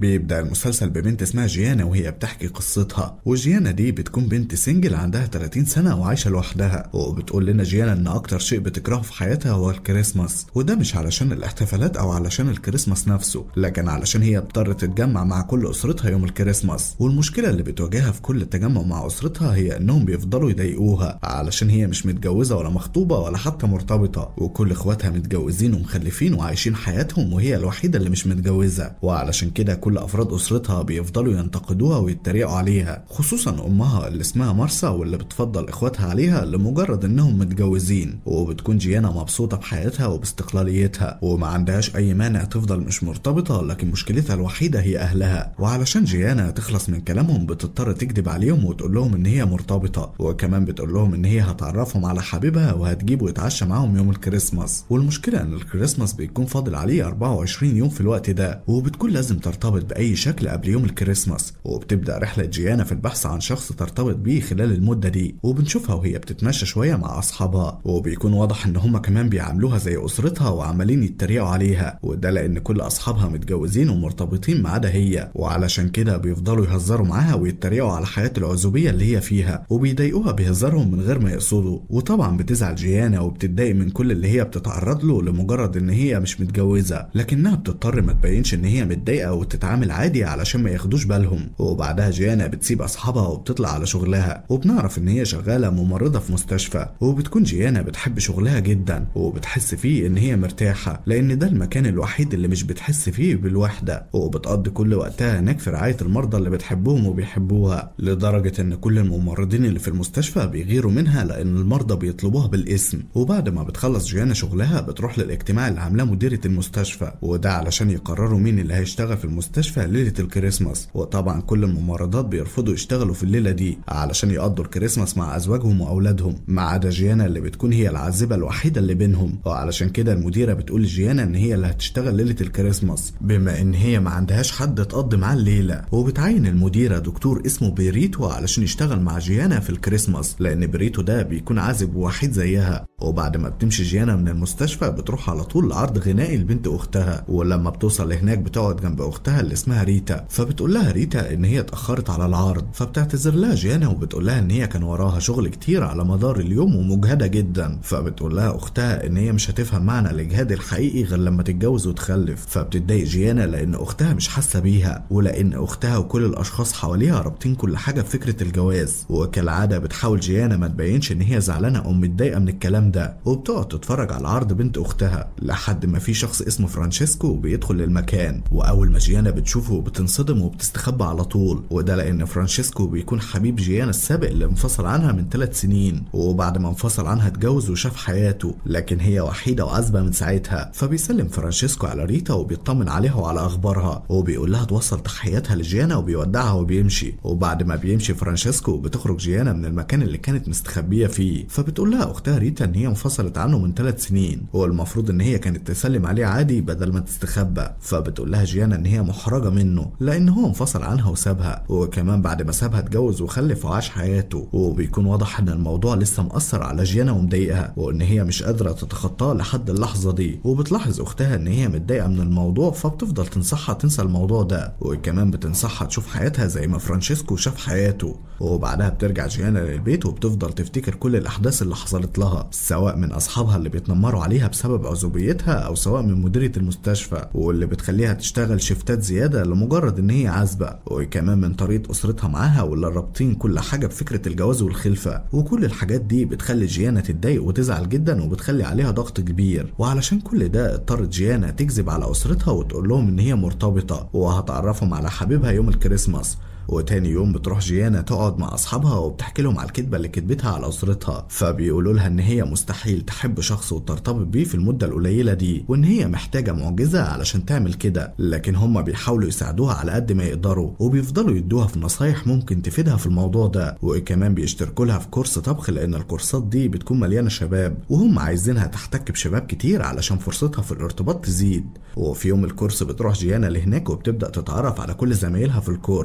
بيبدأ المسلسل ببنت اسمها جيانا وهي بتحكي قصتها وجيانا دي بتكون بنت سنجل عندها 30 سنة وعايشة لوحدها وبتقول لنا جيانا ان اكتر شيء بتكرهه في حياتها هو الكريسماس وده مش علشان الاحتفالات او علشان الكريسماس نفسه لكن علشان هي اضطرت تتجمع مع كل اسرتها يوم الكريسماس والمشكلة اللي بتواجهها في كل التجمع مع اسرتها هي انهم بيفضلوا يضايقوها علشان هي مش متجوزة ولا مخطوبة ولا حتى مرتبطة وكل اخواتها متجوزين ومخلفين وعايشين حياتهم وهي الوحيدة اللي مش متجوزة وعلشان كده كل افراد اسرتها بيفضلوا ينتقدوها ويتريقوا عليها خصوصا امها اللي اسمها مارسا واللي بتفضل اخواتها عليها لمجرد انهم متجوزين وبتكون جيانا مبسوطة بحياتها وباستقلاليتها وما عندهاش اي مانع تفضل مش مرتبطة لكن مشكلتها الوحيدة هي اهلها وعلشان جيانا تخلص من كلامهم بتضطر تكذب عليهم وتقول لهم ان هي مرتبطة وكمان بتقول لهم ان هي هتعرفهم على حبيبها وهتجيبه يتعشى معاهم يوم الكريسماس والمشكلة ان الكريسماس بيكون فاضل عليه 24 يوم في الوقت ده وبتكون لازم ترتبط بأي شكل قبل يوم الكريسماس وبتبدأ رحلة جيانا في البحث عن شخص ترتبط بيه خلال المدة دي وبنشوفها وهي بتتمشى شوية مع أصحابها وبيكون واضح إن هما كمان بيعاملوها زي أسرتها وعمالين يتريقوا عليها وده لأن كل أصحابها متجوزين ومرتبطين ما عدا هي وعلشان كده بيفضلوا يهزروا معاها ويتريقوا على حياة العزوبية اللي هي فيها وبيضايقوها بهزارهم من غير ما يقصدوا وطبعا بتزعل جيانا وبتتضايق من كل اللي هي بتتعرض له لمجرد إن هي مش متجوزة لكنها بتضطر ما تبينش إن هي متضايقة وتتعامل عادي علشان ما ياخدوش بالهم وبعدها جيانا بتسيب أصحابها وبتطلع على شغلها وبنعرف إن هي شغالة ممرضة في مستشفى وبتكون جيانا بتحب شغلها جدا وبتحس فيه إن هي مرتاحة لأن ده المكان الوحيد اللي مش بتحس فيه بالوحدة وبتقضي كل وقتها هناك في رعاية المرضى اللي بتحبهم وبيحبوها لدرجة إن كل الممرضين اللي في المستشفى بيغيروا منها لأن المرضى بيطلبوها بالاسم وبعد ما بتخلص جيانا شغلها بتروح للاجتماع اللي عاملاه مديرة المستشفى وده علشان يقرروا مين اللي هيشتغل في المستشفى ليلة الكريسماس وطبعا كل الممرضات بيرفضوا يشتغلوا في الليلة دي علشان يقضوا الكريسماس مع أزواجهم وأولادهم ما عدا جيانا اللي بتكون هي العازبة الوحيدة اللي بينهم وعلشان كده المديرة بتقول لجيانا إن هي اللي هتشتغل ليلة الكريسماس بما إن هي ما عندهاش حد تقضي معاه الليلة وبتعين المديرة دكتور اسمه بيريتو علشان يشتغل مع جيانا في الكريسماس لأن بريتو ده بيكون عازب وحيد زيها وبعد ما بتمشي جيانا من المستشفى بتروح على طول لعرض غنائي لبنت أختها ولما بتوصل لهناك بتقعد جنب أختها اللي اسمها ريتا فبتقول لها ريتا إن هي اتأخرت على العرض فبتعتذر لها جيانا وبتقول لها إن هي كان وراها شغل كتير على مدار اليوم ومجهدة جدا فبتقول لها أختها إن هي مش هتفهم معنى الإجهاد الحقيقي غير لما تتجوز وتخلف فبتتضايق جيانا لأن أختها مش حاسة بيها ولأن أختها وكل الأشخاص حواليها رابطين كل حاجة بفكرة الجواز وكالعادة بتحاول جيانا ما تبينش إن هي زعلانة أو متضايقة من الكلام ده وبتقعد تتفرج على عرض بنت أختها لحد ما في شخص اسمه فرانشيسكو بيدخل المكان وأول ما جيانا بتشوفه بتنصدم وبتستخبى على طول وده لأن فرانشيسكو بيكون حبيب جيانا السابق اللي انفصل عنها من ثلاث سنين وبعد ما انفصل عنها اتجوز وشاف حياته لكن هي وحيدة وعازبة من ساعتها فبيسلم فرانشيسكو على ريتا وبيطمن عليها وعلى أخبارها وبيقول لها توصل تحياتها لجيانا وبيودعها وبيمشي وبعد ما بيمشي فرانشيسكو بتخرج جيانا من المكان اللي كانت مستخبية فيه فبتقول لها أختها ريتا إن هي انفصلت عنه من ثلاث سنين والمفروض إن هي كانت تسلم عليه عادي بدل ما تستخبى فبتقول لها جيانا إن هي محرجة منه لأن هو انفصل عنها وسابها وكمان بعد ما سابها اتجوز وخلف وعاش حياته وبيكون واضح إن الموضوع لسه مأثر على جيانا ومضايقها وإن هي مش قادرة تتخطاه لحد اللحظة دي وبتلاحظ أختها إن هي متضايقة من الموضوع فبتفضل تنصحها تنسى الموضوع ده وكمان بتنصحها تشوف حياتها زي ما فرانشيسكو شاف حياته وبعدها بترجع جيانا للبيت وبتفضل تفتكر كل الأحداث اللي حصلت لها سواء من أصحابها اللي بيتنمروا عليها بسبب عزوبيتها أو سواء من مديرة المستشفى واللي بتخليها تشتغل شيفتات زيادة لمجرد إن هي عازبة وكمان من طريقة أسرتها معاها واللي رابطين كل حاجة بفكرة الجواز والخلفة وكل الحاجات دي بتخلي جيانا تتضايق وتزعل جدا وبتخلي عليها ضغط كبير وعلشان كل ده اضطرت جيانا تكذب على أسرتها وتقول لهم إن هي مرتبطة وهتعرفهم على حبيبها يوم الكريسماس وتاني يوم بتروح جيانا تقعد مع اصحابها وبتحكي لهم على الكذبه اللي كذبتها على اسرتها فبيقولوا لها ان هي مستحيل تحب شخص وترتبط بيه في المده القليله دي وان هي محتاجه معجزه علشان تعمل كده لكن هم بيحاولوا يساعدوها على قد ما يقدروا وبيفضلوا يدوها في نصايح ممكن تفيدها في الموضوع ده وكمان بيشتركوا لها في كورس طبخ لان الكورسات دي بتكون مليانه شباب وهم عايزينها تحتك بشباب كتير علشان فرصتها في الارتباط تزيد وفي يوم الكورس بتروح جيانا لهناك وبتبدا تتعرف على كل زمايلها في الكورس وبت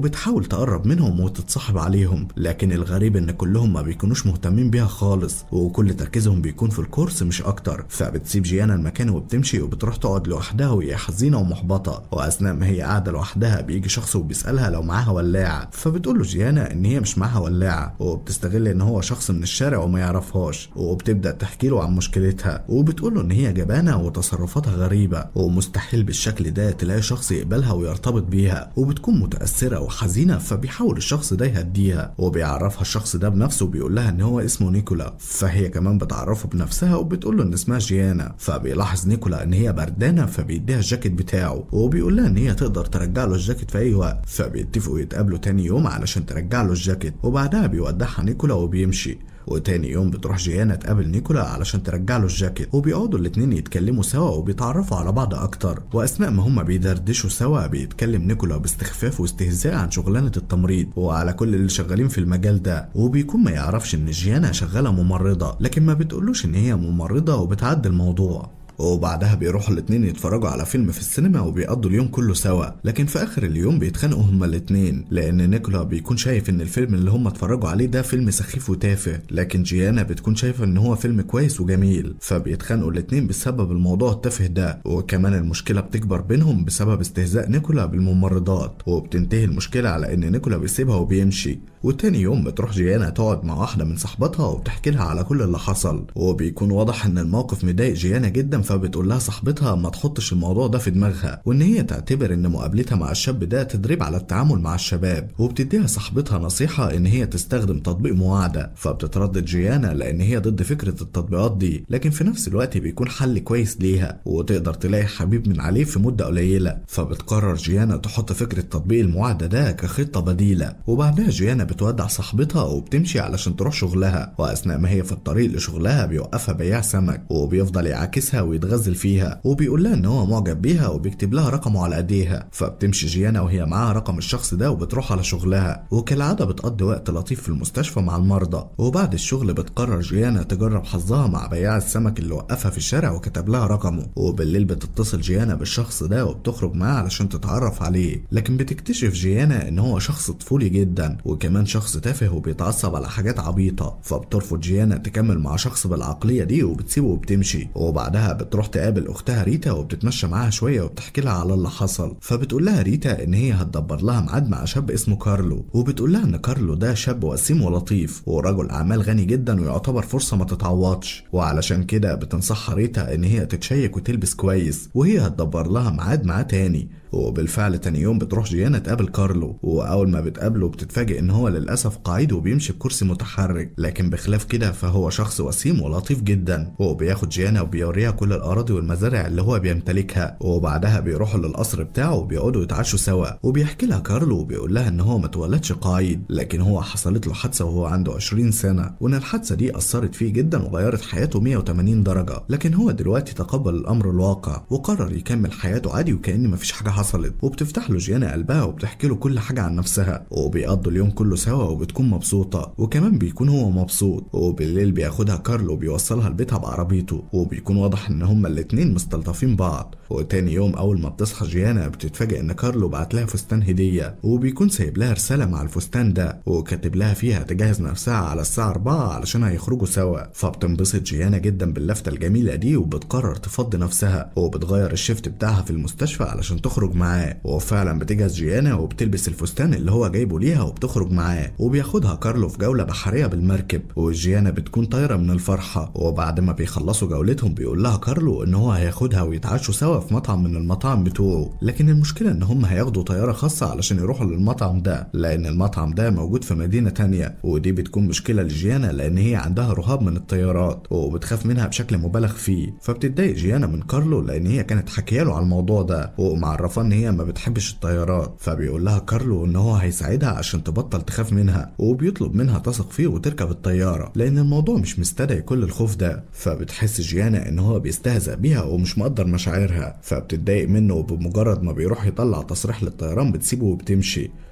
فبتحاول تقرب منهم وتتصاحب عليهم لكن الغريب ان كلهم ما بيكونوش مهتمين بيها خالص وكل تركيزهم بيكون في الكورس مش اكتر فبتسيب جيانا المكان وبتمشي وبتروح تقعد لوحدها وهي حزينه ومحبطه واثناء ما هي قاعده لوحدها بيجي شخص وبيسالها لو معاها ولاعه فبتقول له جيانا ان هي مش معاها ولاعه وبتستغل ان هو شخص من الشارع وما يعرفهاش وبتبدا تحكي له عن مشكلتها وبتقول له ان هي جبانه وتصرفاتها غريبه ومستحيل بالشكل ده تلاقي شخص يقبلها ويرتبط بيها وبتكون متاثره وحزينه فبيحاول الشخص ده يهديها وبيعرفها الشخص ده بنفسه وبيقول لها ان هو اسمه نيكولا فهي كمان بتعرفه بنفسها وبتقول له ان اسمها جيانا فبيلاحظ نيكولا ان هي بردانه فبيديها الجاكيت بتاعه وبيقول لها ان هي تقدر ترجع له الجاكيت في اي وقت فبيتفقوا يتقابلوا تاني يوم علشان ترجع له الجاكيت وبعدها بيودعها نيكولا وبيمشي وتاني يوم بتروح جيانا تقابل نيكولا علشان ترجع له الجاكيت وبيقعدوا الاتنين يتكلموا سوا وبيتعرفوا على بعض اكتر واثناء ما هما بيدردشوا سوا بيتكلم نيكولا باستخفاف واستهزاء عن شغلانه التمريض وعلى كل اللي شغالين في المجال ده وبيكون ما يعرفش ان جيانا شغاله ممرضه لكن ما بتقولوش ان هي ممرضه وبتعدي الموضوع وبعدها بيروحوا الاتنين يتفرجوا على فيلم في السينما وبيقضوا اليوم كله سوا لكن في اخر اليوم بيتخانقوا هما الاتنين لان نيكولا بيكون شايف ان الفيلم اللي هما اتفرجوا عليه ده فيلم سخيف وتافه لكن جيانا بتكون شايفه ان هو فيلم كويس وجميل فبيتخانقوا الاتنين بسبب الموضوع التافه ده وكمان المشكله بتكبر بينهم بسبب استهزاء نيكولا بالممرضات وبتنتهي المشكله على ان نيكولا بيسيبها وبيمشي وتاني يوم بتروح جيانا تقعد مع واحده من صاحباتها وبتحكي لها على كل اللي حصل وبيكون واضح ان الموقف مضايق جيانا جدا فبتقول لها صاحبتها ما تحطش الموضوع ده في دماغها وان هي تعتبر ان مقابلتها مع الشاب ده تدريب على التعامل مع الشباب وبتديها صاحبتها نصيحه ان هي تستخدم تطبيق مواعده فبتتردد جيانا لان هي ضد فكره التطبيقات دي لكن في نفس الوقت بيكون حل كويس ليها وتقدر تلاقي حبيب من عليه في مده قليله فبتقرر جيانا تحط فكره تطبيق المواعده ده كخطه بديله وبعدها جيانا بتودع صاحبتها وبتمشي علشان تروح شغلها واثناء ما هي في الطريق لشغلها بيوقفها بياع سمك وبيفضل يعاكسها ويتغزل فيها وبيقول لها ان هو معجب بيها وبيكتب لها رقمه على ايديها فبتمشي جيانا وهي معاها رقم الشخص ده وبتروح على شغلها وكالعاده بتقضي وقت لطيف في المستشفى مع المرضى وبعد الشغل بتقرر جيانا تجرب حظها مع بياع السمك اللي وقفها في الشارع وكتب لها رقمه وبالليل بتتصل جيانا بالشخص ده وبتخرج معاه علشان تتعرف عليه لكن بتكتشف جيانا ان هو شخص طفولي جدا وكمان شخص تافه وبيتعصب على حاجات عبيطه فبترفض جيانا تكمل مع شخص بالعقليه دي وبتسيبه وبتمشي وبعدها بتروح تقابل اختها ريتا وبتتمشى معاها شويه وبتحكي لها على اللي حصل فبتقول لها ريتا ان هي هتدبر لها ميعاد مع شاب اسمه كارلو وبتقول لها ان كارلو ده شاب وسيم ولطيف ورجل اعمال غني جدا ويعتبر فرصه ما تتعوضش وعلشان كده بتنصحها ريتا ان هي تتشيك وتلبس كويس وهي هتدبر لها ميعاد معاه تاني وبالفعل تاني يوم بتروح جيانا تقابل كارلو واول ما بتقابله بتتفاجئ ان هو للاسف قاعد وبيمشي بكرسي متحرك لكن بخلاف كده فهو شخص وسيم ولطيف جدا وبياخد جيانا وبيوريها كل الاراضي والمزارع اللي هو بيمتلكها وبعدها بيروحوا للقصر بتاعه وبيقعدوا يتعشوا سوا وبيحكي لها كارلو وبيقول لها ان هو ما اتولدش قايد لكن هو حصلت له حادثه وهو عنده 20 سنه وان الحادثه دي اثرت فيه جدا وغيرت حياته 180 درجه لكن هو دلوقتي تقبل الامر الواقع وقرر يكمل حياته عادي وكأن مفيش حاجه حصلت وبتفتح له جيانا قلبها وبتحكي له كل حاجه عن نفسها وبيقضوا اليوم كله سوا وبتكون مبسوطه وكمان بيكون هو مبسوط وبالليل بياخدها كارلو وبيوصلها لبيتها بعربيته وبيكون واضح ان هما الاتنين مستلطفين بعض وتاني يوم اول ما بتصحى جيانا بتتفاجئ ان كارلو بعت لها فستان هديه وبيكون سايب لها رساله مع الفستان ده وكاتب لها فيها تجهز نفسها على الساعه 4 علشان هيخرجوا سوا فبتنبسط جيانا جدا باللفته الجميله دي وبتقرر تفضي نفسها وبتغير الشيفت بتاعها في المستشفى علشان تخرج معاه وفعلا بتجهز جيانا وبتلبس الفستان اللي هو جايبه ليها وبتخرج معاه وبياخدها كارلو في جوله بحريه بالمركب وجيانا بتكون طايره من الفرحه وبعد ما بيخلصوا جولتهم بيقول لها كارلو ان هو هياخدها ويتعشوا سوا في مطعم من المطاعم بتوعه لكن المشكله ان هم هياخدوا طياره خاصه علشان يروحوا للمطعم ده لان المطعم ده موجود في مدينه تانية ودي بتكون مشكله لجيانا لان هي عندها رهاب من الطيارات وبتخاف منها بشكل مبالغ فيه فبتتضايق جيانا من كارلو لان هي كانت حكيه له على الموضوع ده ومعرفاه ان هي ما بتحبش الطيارات فبيقول لها كارلو ان هو هيساعدها عشان تبطل تخاف منها وبيطلب منها تثق فيه وتركب الطياره لان الموضوع مش مستدعي كل الخوف ده فبتحس جيانا ان هو بيستهزأ بيها ومش مقدر مشاعرها فبتتضايق منه وبمجرد ما بيروح يطلع تصريح للطيران بتسيبه وبتمشي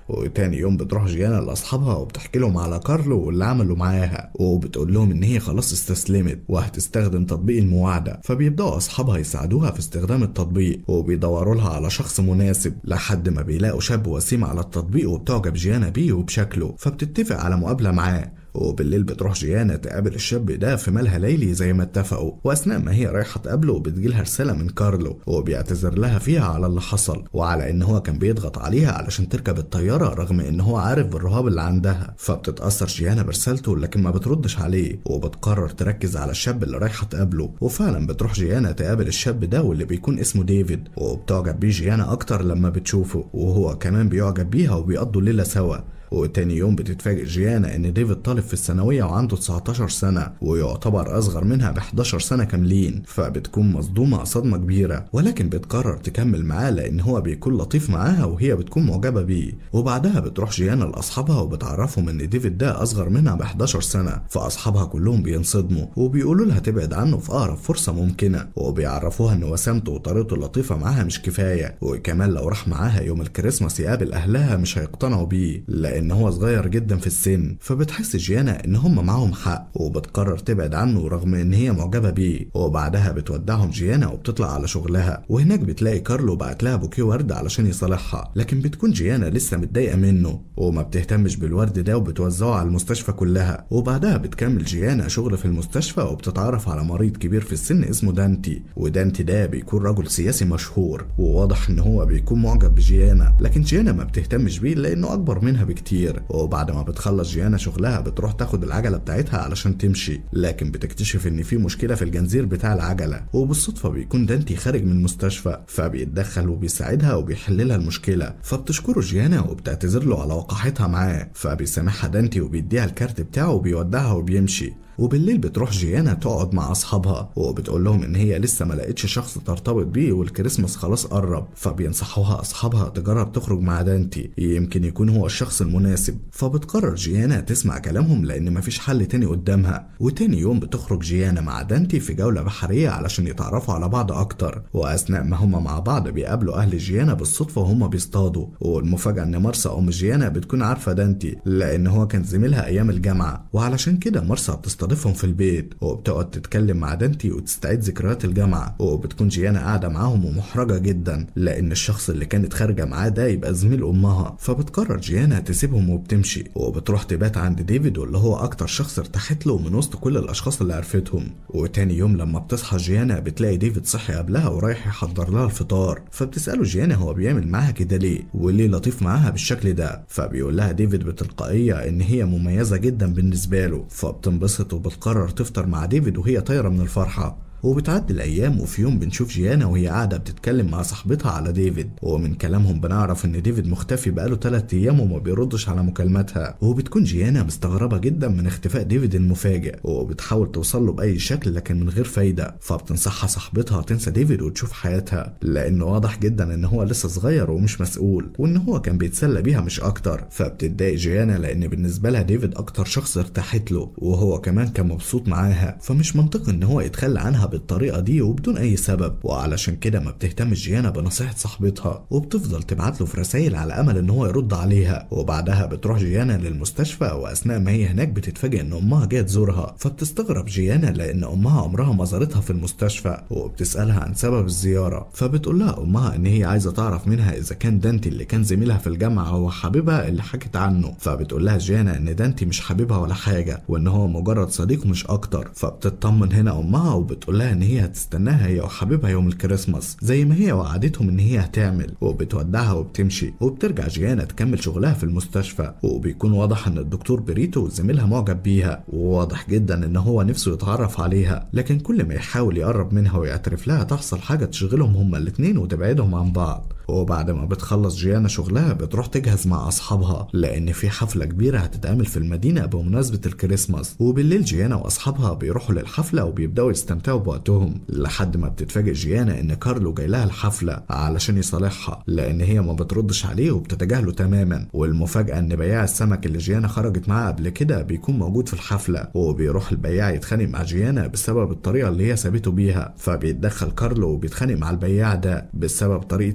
وتاني يوم بتروح جيانا لاصحابها وبتحكي لهم على كارلو واللي عمله معاها وبتقول لهم ان هي خلاص استسلمت وهتستخدم تطبيق المواعده فبيبداوا اصحابها يساعدوها في استخدام التطبيق وبيدوروا لها على شخص مناسب لحد ما بيلاقوا شاب وسيم على التطبيق وبتعجب جيانا بيه وبشكله فبتتفق على مقابله معاه وبالليل بتروح جيانا تقابل الشاب ده في مالها ليلي زي ما اتفقوا واثناء ما هي رايحه تقابله بتجيلها رساله من كارلو وبيعتذر لها فيها على اللي حصل وعلى ان هو كان بيضغط عليها علشان تركب الطياره رغم ان هو عارف بالرهاب اللي عندها فبتتاثر جيانا برسالته لكن ما بتردش عليه وبتقرر تركز على الشاب اللي رايحه تقابله وفعلا بتروح جيانا تقابل الشاب ده واللي بيكون اسمه ديفيد وبتعجب بيه جيانا اكتر لما بتشوفه وهو كمان بيعجب بيها وبيقضوا الليله سوا وتاني يوم بتتفاجئ جيانا ان ديفيد طالب في الثانويه وعنده 19 سنه ويعتبر اصغر منها ب 11 سنه كاملين فبتكون مصدومه صدمه كبيره ولكن بتقرر تكمل معاه لان هو بيكون لطيف معاها وهي بتكون معجبه بيه وبعدها بتروح جيانا لاصحابها وبتعرفهم ان ديفيد ده اصغر منها ب 11 سنه فاصحابها كلهم بينصدموا وبيقولوا لها تبعد عنه في اقرب فرصه ممكنه وبيعرفوها ان وسامته وطريقته اللطيفه معاها مش كفايه وكمان لو راح معاها يوم الكريسماس يقابل اهلها مش هيقتنعوا بيه لان هو صغير جدا في السن فبتحس جيانا ان هم معاهم حق وبتقرر تبعد عنه رغم ان هي معجبه بيه وبعدها بتودعهم جيانا وبتطلع على شغلها وهناك بتلاقي كارلو بعت لها بوكيه ورد علشان يصالحها لكن بتكون جيانا لسه متضايقه منه وما بتهتمش بالورد ده وبتوزعه على المستشفى كلها وبعدها بتكمل جيانا شغل في المستشفى وبتتعرف على مريض كبير في السن اسمه دانتي ودانتي ده بيكون رجل سياسي مشهور وواضح ان هو بيكون معجب بجيانا لكن جيانا ما بتهتمش بيه لانه اكبر منها بكتير وبعد ما بتخلص جيانا شغلها بتروح تاخد العجلة بتاعتها علشان تمشي لكن بتكتشف ان في مشكلة في الجنزير بتاع العجلة وبالصدفة بيكون دانتي خارج من المستشفى فبيتدخل وبيساعدها وبيحل لها المشكلة فبتشكره جيانا وبتعتذر له على وقاحتها معاه فبيسامحها دانتي وبيديها الكارت بتاعه وبيودعها وبيمشي وبالليل بتروح جيانا تقعد مع اصحابها وبتقول لهم ان هي لسه ما لقتش شخص ترتبط بيه والكريسماس خلاص قرب فبينصحوها اصحابها تجرب تخرج مع دانتي يمكن يكون هو الشخص المناسب فبتقرر جيانا تسمع كلامهم لان مفيش حل تاني قدامها وتاني يوم بتخرج جيانا مع دانتي في جولة بحرية علشان يتعرفوا على بعض اكتر واثناء ما هما مع بعض بيقابلوا اهل جيانا بالصدفة وهما بيصطادوا والمفاجأة ان مرسى ام جيانا بتكون عارفة دانتي لان هو كان زميلها ايام الجامعة وعلشان كده مرسى بتستضيفهم في البيت وبتقعد تتكلم مع دانتي وتستعيد ذكريات الجامعة وبتكون جيانا قاعدة معاهم ومحرجة جدا لان الشخص اللي كانت خارجة معاه ده يبقى زميل امها فبتقرر جيانا تسيبهم وبتمشي وبتروح تبات عند ديفيد واللي هو اكتر شخص ارتاحت له من وسط كل الاشخاص اللي عرفتهم وتاني يوم لما بتصحى جيانا بتلاقي ديفيد صحي قبلها ورايح يحضر لها الفطار فبتساله جيانا هو بيعمل معاها كده ليه وليه لطيف معاها بالشكل ده فبيقول لها ديفيد بتلقائيه ان هي مميزه جدا بالنسبه له فبتنبسط وبتقرر تفطر مع ديفيد وهي طايره من الفرحه وبتعدي الايام وفي يوم بنشوف جيانا وهي قاعده بتتكلم مع صاحبتها على ديفيد ومن كلامهم بنعرف ان ديفيد مختفي بقاله 3 ايام وما بيردش على مكالماتها وبتكون جيانا مستغربه جدا من اختفاء ديفيد المفاجئ وبتحاول توصل له باي شكل لكن من غير فايده فبتنصحها صاحبتها تنسى ديفيد وتشوف حياتها لانه واضح جدا ان هو لسه صغير ومش مسؤول وان هو كان بيتسلى بيها مش اكتر فبتتضايق جيانا لان بالنسبه لها ديفيد اكتر شخص ارتاحت له وهو كمان كان مبسوط معاها فمش منطقي ان هو يتخلى عنها بالطريقة دي وبدون أي سبب وعلشان كده ما بتهتمش جيانا بنصيحة صاحبتها وبتفضل تبعت له في رسائل على أمل إن هو يرد عليها وبعدها بتروح جيانا للمستشفى وأثناء ما هي هناك بتتفاجئ إن أمها جاية تزورها فبتستغرب جيانا لأن أمها عمرها ما زارتها في المستشفى وبتسألها عن سبب الزيارة فبتقول لها أمها إن هي عايزة تعرف منها إذا كان دانتي اللي كان زميلها في الجامعة هو حبيبها اللي حكت عنه فبتقول لها جيانا إن دانتي مش حبيبها ولا حاجة وإن هو مجرد صديق مش أكتر فبتطمن هنا أمها وبتقول لها إن هي هتستناها هي وحبيبها يوم الكريسماس زي ما هي وعدتهم ان هي هتعمل وبتودعها وبتمشي وبترجع جيانا تكمل شغلها في المستشفى وبيكون واضح ان الدكتور بريتو زميلها معجب بيها وواضح جدا ان هو نفسه يتعرف عليها لكن كل ما يحاول يقرب منها ويعترف لها تحصل حاجه تشغلهم هما الاتنين وتبعدهم عن بعض وبعد ما بتخلص جيانا شغلها بتروح تجهز مع اصحابها لان في حفله كبيره هتتعمل في المدينه بمناسبه الكريسماس وبالليل جيانا واصحابها بيروحوا للحفله وبيبداوا يستمتعوا بوقتهم لحد ما بتتفاجئ جيانا ان كارلو جاي لها الحفله علشان يصالحها لان هي ما بتردش عليه وبتتجاهله تماما والمفاجاه ان بياع السمك اللي جيانا خرجت معاه قبل كده بيكون موجود في الحفله وبيروح البياع يتخانق مع جيانا بسبب الطريقه اللي هي سابته بيها فبيتدخل كارلو وبيتخانق مع البياع ده بسبب طريقه كلامه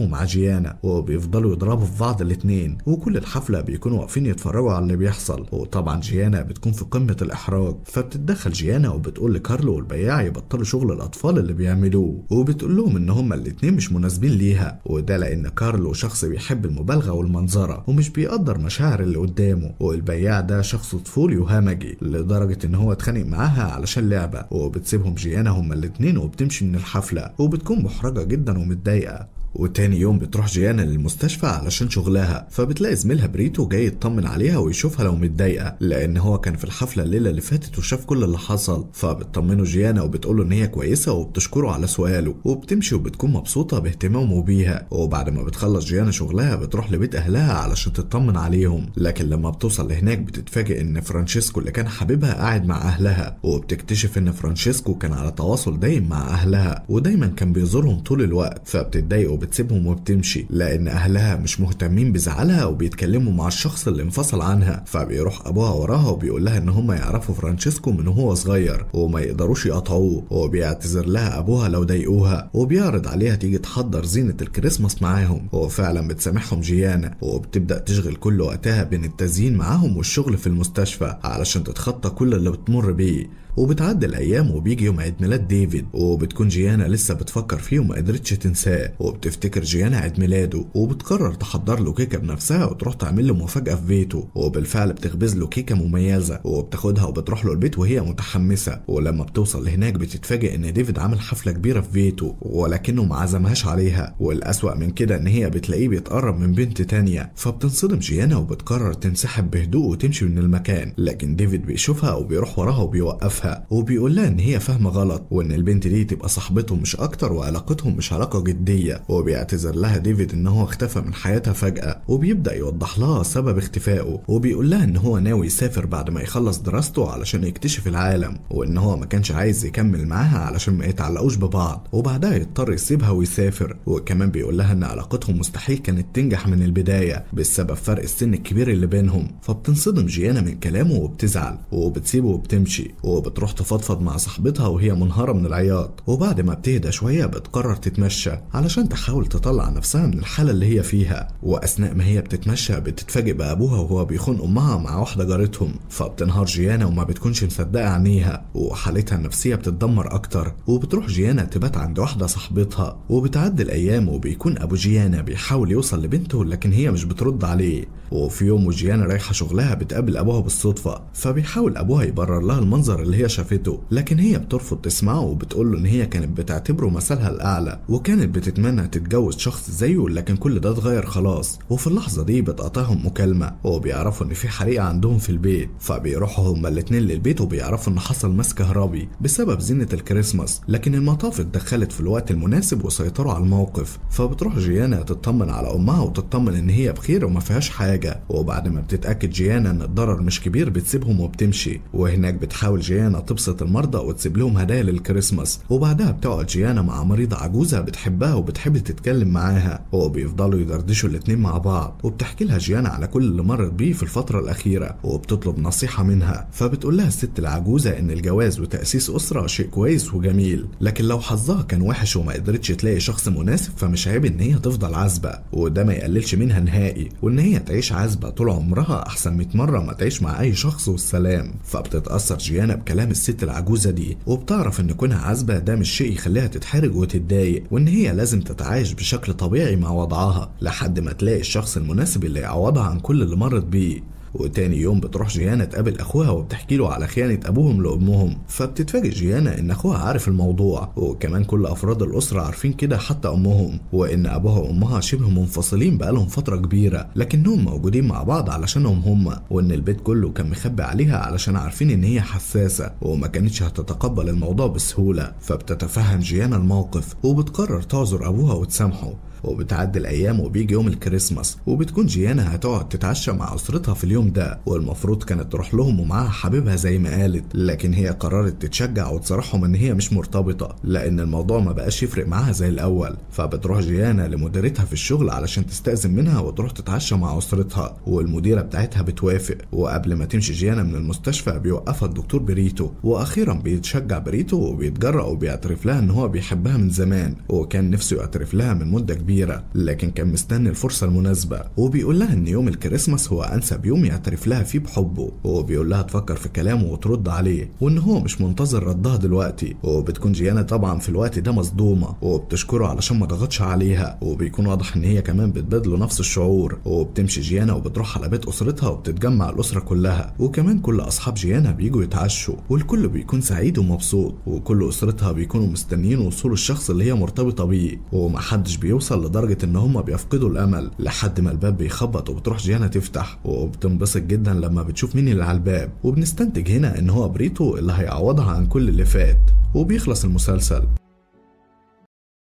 بيتكلموا مع جيانا وبيفضلوا يضربوا في بعض الاتنين وكل الحفلة بيكونوا واقفين يتفرجوا على اللي بيحصل وطبعا جيانا بتكون في قمة الإحراج فبتتدخل جيانا وبتقول لكارلو والبياع يبطلوا شغل الأطفال اللي بيعملوه وبتقول لهم إن هما الاتنين مش مناسبين ليها وده لأن كارلو شخص بيحب المبالغة والمنظرة ومش بيقدر مشاعر اللي قدامه والبياع ده شخص طفولي وهمجي لدرجة إن هو اتخانق معاها علشان لعبة وبتسيبهم جيانا هما الاتنين وبتمشي من الحفلة وبتكون محرجة جدا ومتضايقة وتاني يوم بتروح جيانا للمستشفى علشان شغلها فبتلاقي زميلها بريتو جاي يطمن عليها ويشوفها لو متضايقه لان هو كان في الحفله الليله اللي فاتت وشاف كل اللي حصل فبتطمنه جيانا وبتقوله ان هي كويسه وبتشكره على سؤاله وبتمشي وبتكون مبسوطه باهتمامه بيها وبعد ما بتخلص جيانا شغلها بتروح لبيت اهلها علشان تطمن عليهم لكن لما بتوصل لهناك بتتفاجئ ان فرانشيسكو اللي كان حبيبها قاعد مع اهلها وبتكتشف ان فرانشيسكو كان على تواصل دايم مع اهلها ودايما كان بيزورهم طول الوقت فبتتضايق وبتسيبهم وبتمشي لان اهلها مش مهتمين بزعلها وبيتكلموا مع الشخص اللي انفصل عنها فبيروح ابوها وراها وبيقول لها ان هم يعرفوا فرانشيسكو من هو صغير وما يقدروش يقطعوه وبيعتذر لها ابوها لو ضايقوها وبيعرض عليها تيجي تحضر زينة الكريسماس معاهم وفعلا بتسامحهم جيانا وبتبدأ تشغل كل وقتها بين التزيين معاهم والشغل في المستشفى علشان تتخطى كل اللي بتمر بيه وبتعدي الايام وبيجي يوم عيد ميلاد ديفيد وبتكون جيانا لسه بتفكر فيه وما قدرتش تنساه وبتفتكر جيانا عيد ميلاده وبتقرر تحضر له كيكه بنفسها وتروح تعمل له مفاجاه في بيته وبالفعل بتخبز له كيكه مميزه وبتاخدها وبتروح له البيت وهي متحمسه ولما بتوصل لهناك بتتفاجئ ان ديفيد عامل حفله كبيره في بيته ولكنه ما عزمهاش عليها والاسوأ من كده ان هي بتلاقيه بيتقرب من بنت تانية فبتنصدم جيانا وبتقرر تنسحب بهدوء وتمشي من المكان لكن ديفيد بيشوفها وبيروح وراها وبيوقفها وبيقول لها ان هي فاهمه غلط وان البنت دي تبقى صاحبته مش اكتر وعلاقتهم مش علاقه جديه وبيعتذر لها ديفيد ان هو اختفى من حياتها فجاه وبيبدا يوضح لها سبب اختفائه وبيقول لها ان هو ناوي يسافر بعد ما يخلص دراسته علشان يكتشف العالم وان هو ما كانش عايز يكمل معاها علشان ما يتعلقوش ببعض وبعدها يضطر يسيبها ويسافر وكمان بيقول لها ان علاقتهم مستحيل كانت تنجح من البدايه بسبب فرق السن الكبير اللي بينهم فبتنصدم جيانا من كلامه وبتزعل وبتسيبه وبتمشي وبتروح تفضفض مع صاحبتها وهي منهارة من العياط وبعد ما بتهدى شوية بتقرر تتمشى علشان تحاول تطلع نفسها من الحالة اللي هي فيها وأثناء ما هي بتتمشى بتتفاجئ بأبوها وهو بيخون أمها مع واحدة جارتهم فبتنهار جيانا وما بتكونش مصدقة عينيها وحالتها النفسية بتتدمر أكتر وبتروح جيانا تبات عند واحدة صاحبتها وبتعدي الأيام وبيكون أبو جيانا بيحاول يوصل لبنته لكن هي مش بترد عليه وفي يوم وجيانا رايحة شغلها بتقابل أبوها بالصدفة فبيحاول أبوها يبرر لها المنظر اللي هي شافته لكن هي بترفض تسمعه وبتقول له إن هي كانت بتعتبره مثلها الأعلى وكانت بتتمنى تتجوز شخص زيه لكن كل ده اتغير خلاص وفي اللحظة دي بتقطعهم مكالمة وبيعرفوا إن في حريقة عندهم في البيت فبيروحوا هما الاتنين للبيت وبيعرفوا إن حصل مس كهربي بسبب زينة الكريسماس لكن المطاف اتدخلت في الوقت المناسب وسيطروا على الموقف فبتروح جيانا تطمن على أمها وتطمن إن هي بخير وما فيهاش حاجة وبعد ما بتتأكد جيانا إن الضرر مش كبير بتسيبهم وبتمشي وهناك بتحاول جيانا تبسط المرضى وتسيب لهم هدايا للكريسماس وبعدها بتقعد جيانا مع مريضة عجوزة بتحبها وبتحب تتكلم معاها وبيفضلوا يدردشوا الاتنين مع بعض وبتحكي لها جيانا على كل اللي مرت بيه في الفترة الأخيرة وبتطلب نصيحة منها فبتقول لها الست العجوزة إن الجواز وتأسيس أسرة شيء كويس وجميل لكن لو حظها كان وحش وما قدرتش تلاقي شخص مناسب فمش عيب إن هي تفضل عازبة وده ما يقللش منها نهائي وإن هي تعيش عازبة طول عمرها أحسن 100 مرة ما تعيش مع أي شخص والسلام فبتتأثر جيانا بكلام الست العجوزة دي وبتعرف إن كونها عازبة ده مش شيء يخليها تتحرج وتتضايق وإن هي لازم تتعايش بشكل طبيعي مع وضعها لحد ما تلاقي الشخص المناسب اللي يعوضها عن كل اللي مرت بيه وتاني يوم بتروح جيانا تقابل اخوها وبتحكي له على خيانه ابوهم لامهم فبتتفاجئ جيانا ان اخوها عارف الموضوع وكمان كل افراد الاسره عارفين كده حتى امهم وان ابوها وامها شبه منفصلين بقالهم فتره كبيره لكنهم موجودين مع بعض علشانهم هما وان البيت كله كان مخبي عليها علشان عارفين ان هي حساسه وما كانتش هتتقبل الموضوع بسهوله فبتتفهم جيانا الموقف وبتقرر تعذر ابوها وتسامحه وبتعدي الايام وبيجي يوم الكريسماس وبتكون جيانا هتقعد تتعشى مع اسرتها في اليوم ده والمفروض كانت تروح لهم ومعاها حبيبها زي ما قالت لكن هي قررت تتشجع وتصارحهم ان هي مش مرتبطه لان الموضوع ما بقاش يفرق معاها زي الاول فبتروح جيانا لمديرتها في الشغل علشان تستأذن منها وتروح تتعشى مع اسرتها والمديره بتاعتها بتوافق وقبل ما تمشي جيانا من المستشفى بيوقفها الدكتور بريتو واخيرا بيتشجع بريتو وبيتجرأ وبيعترف لها ان هو بيحبها من زمان وكان نفسه يعترف لها من مده كبيره كبيرة لكن كان مستني الفرصة المناسبة وبيقول لها ان يوم الكريسماس هو انسب يوم يعترف لها فيه بحبه وبيقول لها تفكر في كلامه وترد عليه وان هو مش منتظر ردها دلوقتي وبتكون جيانا طبعا في الوقت ده مصدومة وبتشكره علشان ما ضغطش عليها وبيكون واضح ان هي كمان بتبادله نفس الشعور وبتمشي جيانا وبتروح على بيت اسرتها وبتتجمع الاسرة كلها وكمان كل اصحاب جيانا بيجوا يتعشوا والكل بيكون سعيد ومبسوط وكل اسرتها بيكونوا مستنيين وصول الشخص اللي هي مرتبطة بيه ومحدش بيوصل لدرجة ان هما بيفقدوا الامل لحد ما الباب بيخبط وبتروح جيانا تفتح وبتنبسط جدا لما بتشوف مين اللي على الباب وبنستنتج هنا ان هو بريتو اللي هيعوضها عن كل اللي فات وبيخلص المسلسل